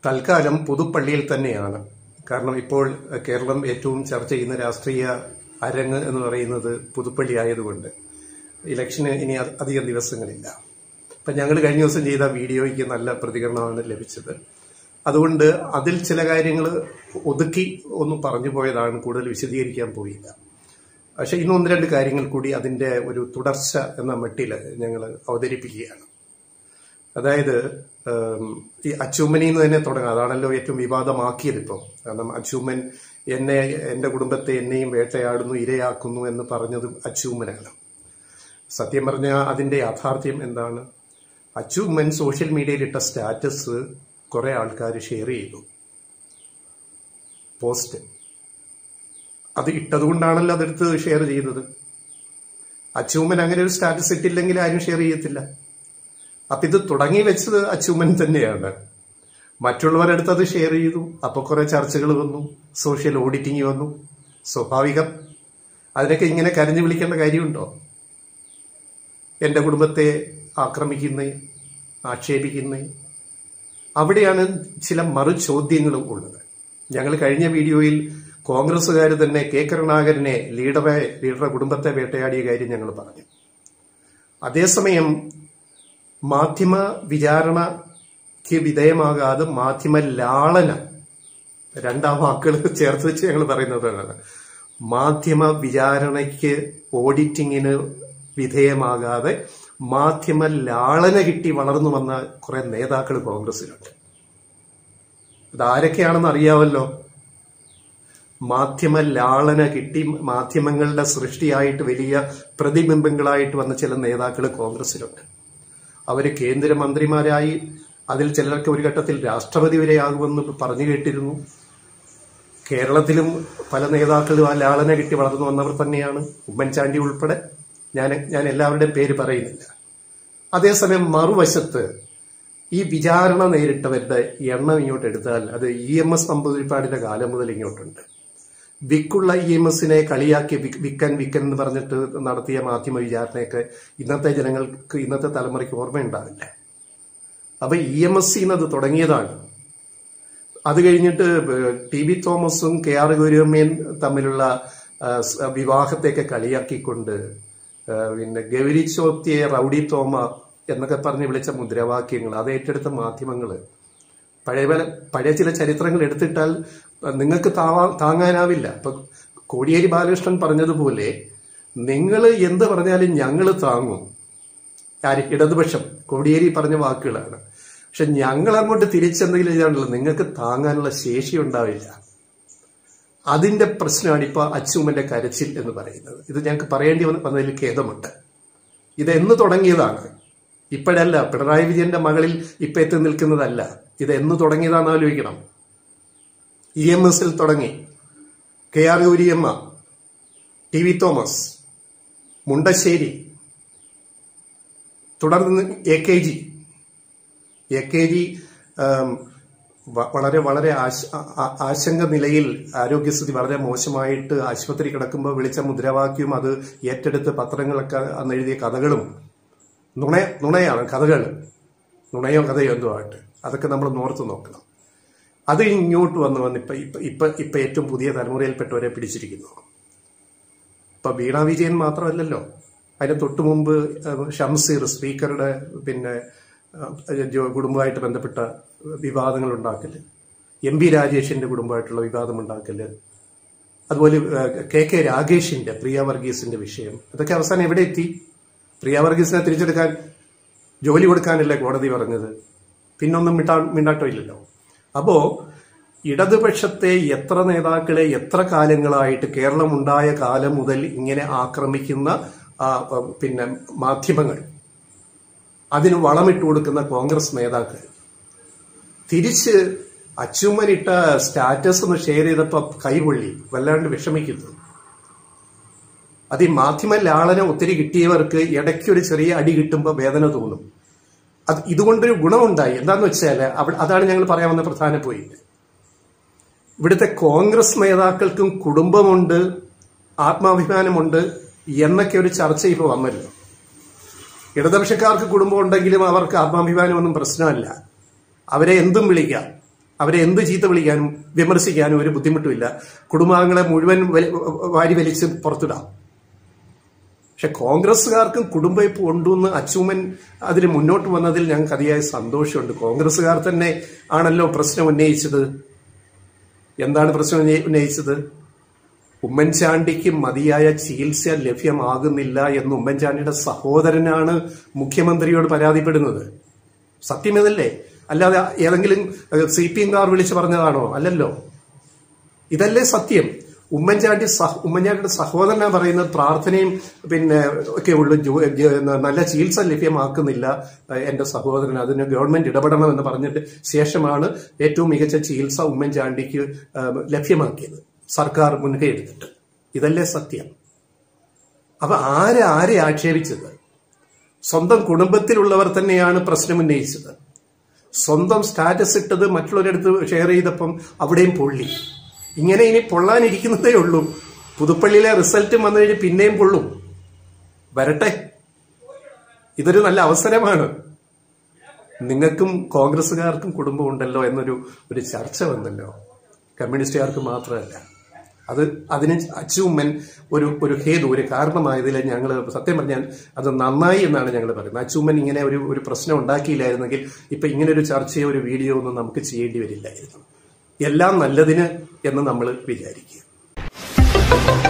തൽക്കാലം പുതുപ്പള്ളിയിൽ തന്നെയാണ് കാരണം ഇപ്പോൾ കേരളം ഏറ്റവും ചർച്ച ചെയ്യുന്ന രാഷ്ട്രീയ അരങ്ങ് എന്ന് പറയുന്നത് പുതുപ്പള്ളി ആയതുകൊണ്ട് ഇലക്ഷന് ഇനി അ- അധികം ദിവസങ്ങളില്ല അപ്പൊ ഞങ്ങൾ കഴിഞ്ഞ ദിവസം ചെയ്ത വീഡിയോയ്ക്ക് നല്ല പ്രതികരണമാണ് ലഭിച്ചത് അതുകൊണ്ട് അതിൽ ചില കാര്യങ്ങൾ ഒതുക്കി ഒന്ന് പറഞ്ഞു പോയതാണ് കൂടുതൽ വിശദീകരിക്കാൻ പോയില്ല പക്ഷെ ഇന്ന് ഒന്ന് രണ്ട് കാര്യങ്ങൾ കൂടി അതിന്റെ ഒരു തുടർച്ച എന്ന മട്ടിൽ ഞങ്ങൾ അവതരിപ്പിക്കുകയാണ് അതായത് ഉം, ഈ അച്ചൂമ്മനിൽ നിന്ന് തന്നെ തുടങ്ങാം അതാണല്ലോ ഏറ്റവും വിവാദമാക്കിയത് ഇപ്പോൾ കാരണം അച്ചൂമ്മൻ എന്നെ എന്റെ കുടുംബത്തെ എന്നെയും വേട്ടയാടുന്നു ഇരയാക്കുന്നു എന്ന് പറഞ്ഞത് അച്ചൂമ്മനാണ് സത്യം പറഞ്ഞ അതിന്റെ യാഥാർത്ഥ്യം എന്താണ് അച്ചൂമ്മൻ സോഷ്യൽ മീഡിയയിൽ ഇട്ട സ്റ്റാറ്റസ് കുറെ ആൾക്കാർ ഷെയർ ചെയ്തു പോസ്റ്റ് അത് ഇട്ടതുകൊണ്ടാണല്ലോ അതെടുത്ത് ഷെയർ ചെയ്തത് അച്ചൂമ്മൻ അങ്ങനെ ഒരു സ്റ്റാറ്റസ് ഇട്ടില്ലെങ്കിൽ ആരും ഷെയർ ചെയ്യത്തില്ല അപ്പൊ ഇത് തുടങ്ങി വെച്ചത് അച്ചൂമ്മൻ തന്നെയാണ് മറ്റുള്ളവരെടുത്ത് അത് ഷെയർ ചെയ്തു അപ്പൊ കുറെ ചർച്ചകൾ വന്നു സോഷ്യൽ ഓഡിറ്റിംഗ് വന്നു സ്വാഭാവികം അതിനൊക്കെ ഇങ്ങനെ കരഞ്ഞു വിളിക്കേണ്ട കാര്യമുണ്ടോ എന്റെ കുടുംബത്തെ ആക്രമിക്കുന്നേ ആക്ഷേപിക്കുന്നേ അവിടെയാണ് ചില മറു ചോദ്യങ്ങളും ഉള്ളത് ഞങ്ങൾ കഴിഞ്ഞ വീഡിയോയിൽ കോൺഗ്രസ്സുകാർ തന്നെ കെ കരുണാകരനെ ലീഡറെ ലീഡറെ കുടുംബത്തെ വേട്ടയാടിയ കാര്യം ഞങ്ങൾ പറഞ്ഞു അതേസമയം മാധ്യമ വിചാരണയ്ക്ക് വിധേയമാകാതെ മാധ്യമ ലാളന രണ്ടാം വാക്കുകൾ ചേർത്ത് വെച്ച് ഞങ്ങൾ പറയുന്നതാണ് മാധ്യമ വിചാരണയ്ക്ക് ഓഡിറ്റിങ്ങിന് വിധേയമാകാതെ മാധ്യമ ലാളന കിട്ടി വളർന്നു വന്ന കുറെ നേതാക്കൾ കോൺഗ്രസിലുണ്ട് ഇതാരൊക്കെയാണെന്ന് അറിയാമല്ലോ മാധ്യമ ലാളന കിട്ടി മാധ്യമങ്ങളുടെ സൃഷ്ടിയായിട്ട് വലിയ പ്രതിബിംബങ്ങളായിട്ട് വന്ന ചില നേതാക്കൾ കോൺഗ്രസിലുണ്ട് അവര് കേന്ദ്രമന്ത്രിമാരായി അതിൽ ചിലർക്ക് ഒരു ഘട്ടത്തിൽ രാഷ്ട്രപതി വരെയാകുമെന്ന് പറഞ്ഞു കേട്ടിരുന്നു കേരളത്തിലും പല നേതാക്കളും ആ ലാളന കിട്ടി വളർന്നു വന്നവർ തന്നെയാണ് ഉമ്മൻചാണ്ടി ഉൾപ്പെടെ ഞാൻ ഞാൻ എല്ലാവരുടെയും പേര് പറയുന്നില്ല അതേസമയം മറുവശത്ത് ഈ വിചാരണ നേരിട്ടവരുടെ എണ്ണം ഇങ്ങോട്ട് എടുത്താൽ അത് ഇ എം എസ് നമ്പൂതിരിപ്പാടിന്റെ കാലം മുതൽ ഇങ്ങോട്ടുണ്ട് വിക്കുള്ള ഇ എം എസിനെ കളിയാക്കി വിക്- വിക്കൻ വിക്കൻ എന്ന് പറഞ്ഞിട്ട് നടത്തിയ മാധ്യമ വിചാരണയൊക്കെ ഇന്നത്തെ ജനങ്ങൾക്ക് ഇന്നത്തെ തലമുറയ്ക്ക് ഓർമ്മയുണ്ടാവില്ല അപ്പൊ ഇ എം എസ് അത് തുടങ്ങിയതാണ് അത് കഴിഞ്ഞിട്ട് ടി ബി തോമസും കെ ആർ ഗൗരവമ്മയും തമ്മിലുള്ള ആ, സ് വിവാഹത്തെയൊക്കെ കളിയാക്കിക്കൊണ്ട് ആ, പിന്നെ ഗൗരി ചോത്തിയെ റൌഡി തോമ എന്നൊക്കെ പറഞ്ഞ് വിളിച്ച മുദ്രാവാക്യങ്ങൾ അത് ഏറ്റെടുത്ത മാധ്യമങ്ങള് പഴയ പല പഴയ ചില ചരിത്രങ്ങൾ എടുത്തിട്ടാൽ നിങ്ങൾക്ക് താവാ താങ്ങാനാവില്ല ഇപ്പൊ കോടിയേരി ബാലകൃഷ്ണൻ പറഞ്ഞതുപോലെ നിങ്ങൾ എന്ത് പറഞ്ഞാലും ഞങ്ങൾ താങ്ങും ആര് ഇടതുപക്ഷം കോടിയേരി പറഞ്ഞ വാക്കുകളാണ് പക്ഷെ ഞങ്ങൾ അങ്ങോട്ട് തിരിച്ചെന്തെങ്കിലും ചെയ്യാണല്ലോ നിങ്ങൾക്ക് താങ്ങാനുള്ള ശേഷി ഉണ്ടാവില്ല അതിന്റെ പ്രശ്നമാണ് ഇപ്പൊ അച്ചൂമ്മന്റെ കരച്ചിൽ എന്ന് പറയുന്നത് ഇത് ഞങ്ങൾക്ക് പറയേണ്ടി വന്ന- വന്നതിൽ ഖേദമുണ്ട് ഇത് എന്ന് തുടങ്ങിയതാണ് ഇപ്പോഴല്ല പിണറായി വിജയന്റെ മകളിൽ ഇപ്പൊ എത്തി നിൽക്കുന്നതല്ല ഇത് എന്ന് തുടങ്ങിയതാണെന്ന് ആലോചിക്കണം ഇ എം എസിൽ തുടങ്ങി K R Gowriamma T V Thomas Mundassery തുടർന്ന് A K G A K G ആം, വ- വളരെ വളരെ ആശ- ആ- ആ- ആശങ്ക നിലയിൽ ആരോഗ്യസ്ഥിതി വളരെ മോശമായിട്ട് ആശുപത്രി കിടക്കുമ്പോൾ വിളിച്ച മുദ്രാവാക്യവും അത് ഏറ്റെടുത്ത് പത്രങ്ങളൊക്കെ അന്ന് എഴുതിയ കഥകളും നുണ നുണയാണ് കഥകൾ നുണയോ കഥയോ എന്തോ ആയിട്ട് അതൊക്കെ നമ്മൾ നോർത്ത് നോക്കണം അത് ഇങ്ങോട്ട് വന്ന് വന്ന് ഇപ്പൊ ഇപ്പൊ ഇപ്പൊ ഇപ്പൊ ഏറ്റവും പുതിയ തലമുറയിൽപ്പെട്ടവരെ പിടിച്ചിരിക്കുന്നു ഇപ്പൊ വീണ വിജയൻ മാത്രമല്ലല്ലോ അതിന് തൊട്ടു മുമ്പ് ഏഹ്, ഷംസീർ സ്പീക്കറുടെ പിന്നെ ഏഹ്, ജോ- കുടുംബമായിട്ട് ബന്ധപ്പെട്ട വിവാദങ്ങൾ ഉണ്ടാക്കല് എം പി രാജേഷിന്റെ കുടുംബമായിട്ടുള്ള വിവാദം ഉണ്ടാക്കല് അതുപോലെ ഏഹ്, കെ കെ രാഗേഷിന്റെ പ്രിയ വർഗീസിന്റെ വിഷയം ഇതൊക്കെ അവസാനം എവിടെ എത്തി പ്രിയ വർഗീസിനെ തിരിച്ചെടുക്കാൻ ജോലി കൊടുക്കാനല്ലേ കോടതി പറഞ്ഞത് പിന്നൊന്നും മിണ്ടാ മിണ്ടാട്ടോ ഇല്ലല്ലോ അപ്പോ ഇടതുപക്ഷത്തെ എത്ര നേതാക്കളെ എത്ര കാലങ്ങളായിട്ട് കേരളം ഉണ്ടായ കാലം മുതൽ ഇങ്ങനെ ആക്രമിക്കുന്ന ആ, ആ, പിന്നെ മാധ്യമങ്ങൾ അതിന് വളമിട്ട് കൊടുക്കുന്ന കോൺഗ്രസ് നേതാക്കൾ തിരിച്ച് അച്ചുമ്മനിട്ട സ്റ്റാറ്റസ് ഒന്ന് ഷെയർ ചെയ്തപ്പോ കൈപൊള്ളി വല്ലാണ്ട് വിഷമിക്കുന്നു അത് ഈ മാധ്യമ ലാളന ഒത്തിരി കിട്ടിയവർക്ക് ഇടയ്ക്കൊരു ചെറിയ അടി കിട്ടുമ്പോൾ വേദന തോന്നും അത് ഇതുകൊണ്ടൊരു ഗുണമുണ്ടായി എന്താന്ന് വെച്ചാൽ അവിടെ അതാണ് ഞങ്ങൾ പറയാൻ വന്ന പ്രധാന പോയിന്റ് ഇവിടുത്തെ കോൺഗ്രസ് നേതാക്കൾക്കും കുടുംബമുണ്ട് ആത്മാഭിമാനമുണ്ട് എന്നൊക്കെ ഒരു ചർച്ച ഇപ്പോൾ വന്നല്ലോ ഇടതുപക്ഷക്കാർക്ക് കുടുംബം ഉണ്ടെങ്കിലും അവർക്ക് ആത്മാഭിമാനമൊന്നും പ്രശ്നമല്ല അവരെ എന്തും വിളിക്കാം അവരെ എന്ത് ചീത്ത വിളിക്കാനും വിമർശിക്കാനും ഒരു ബുദ്ധിമുട്ടുമില്ല കുടുംബാംഗങ്ങളെ മുഴുവൻ വലി- വാരി വലിച്ച് പുറത്തിടാം പക്ഷെ കോൺഗ്രസ്സുകാർക്കും കുടുംബയിപ്പ് ഉണ്ടെന്ന് അച്ചൂമൻ അതിൽ മുന്നോട്ട് വന്നതിൽ ഞങ്ങൾക്ക് അതിയായ സന്തോഷമുണ്ട് കോൺഗ്രസ്സുകാർ തന്നെ ആണല്ലോ പ്രശ്നം ഉന്നയിച്ചത് എന്താണ് പ്രശ്നം ഉന്നയി- ഉന്നയിച്ചത് ഉമ്മൻചാണ്ടിക്ക് മതിയായ ചികിത്സ ലഭ്യമാകുന്നില്ല എന്ന് ഉമ്മൻചാണ്ടിയുടെ സഹോദരനാണ് മുഖ്യമന്ത്രിയോട് പരാതിപ്പെടുന്നത് സത്യമതല്ലേ അല്ലാതെ ഏതെങ്കിലും സി പി എംകാർ വിളിച്ച് പറഞ്ഞതാണോ അല്ലല്ലോ ഇതല്ലേ സത്യം ഉമ്മൻചാണ്ടി സഹ- ഉമ്മൻചാണ്ടിയുടെ സഹോദരനാ പറയുന്നത് പ്രാർത്ഥനയും പിന്നെ ഒക്കെ ഉള്ളു ജോ- ജ- നല്ല ചികിത്സ ലഭ്യമാക്കുന്നില്ല ഏഹ് എന്റെ സഹോദരൻ അതിന് ഗവൺമെന്റ് ഇടപെടണം എന്ന് പറഞ്ഞിട്ട് ശേഷമാണ് ഏറ്റവും മികച്ച ചികിത്സ ഉമ്മൻചാണ്ടിക്ക് ഏഹ് ലഭ്യമാക്കിയത് സർക്കാർ മുൻകൈ എടുത്തിട്ട് ഇതല്ലേ സത്യം അപ്പൊ ആരെ ആരെ ആക്ഷേപിച്ചത് സ്വന്തം കുടുംബത്തിലുള്ളവർ തന്നെയാണ് പ്രശ്നം ഉന്നയിച്ചത് സ്വന്തം സ്റ്റാറ്റസ് ഇട്ടത് മറ്റുള്ളവരടുത്ത് ഷെയർ ചെയ്തപ്പം അവിടെയും പൊള്ളി ഇങ്ങനെ ഇനി പൊള്ളാനിരിക്കുന്നതേ ഉള്ളൂ പുതുപ്പള്ളിയിലെ റിസൾട്ട് വന്നു കഴിഞ്ഞ് പിന്നെയും പൊള്ളും വരട്ടെ ഇതൊരു നല്ല അവസരമാണ് നിങ്ങൾക്കും കോൺഗ്രസ്സുകാർക്കും കുടുംബമുണ്ടല്ലോ എന്നൊരു ഒരു ചർച്ച വന്നല്ലോ കമ്മ്യൂണിസ്റ്റുകാർക്ക് മാത്രമല്ല അത് അതിന് അച്ചുമ്മൻ ഒരു ഒരു ഹേതു ഒരു കാരണമായതിൽ ഞങ്ങൾ സത്യം പറഞ്ഞാൽ അത് നന്നായി എന്നാണ് ഞങ്ങൾ പറയുന്നത് അച്ചുമ്മൻ ഇങ്ങനെ ഒരു ഒരു പ്രശ്നം ഉണ്ടാക്കിയില്ലായിരുന്നെങ്കിൽ ഇപ്പൊ ഇങ്ങനെ ഒരു ചർച്ചയോ ഒരു വീഡിയോ ഒന്നും നമുക്ക് ചെയ്യേണ്ടി വരില്ലായിരുന്നു എല്ലാം നല്ലതിന് എന്ന് നമ്മൾ വിചാരിക്കുക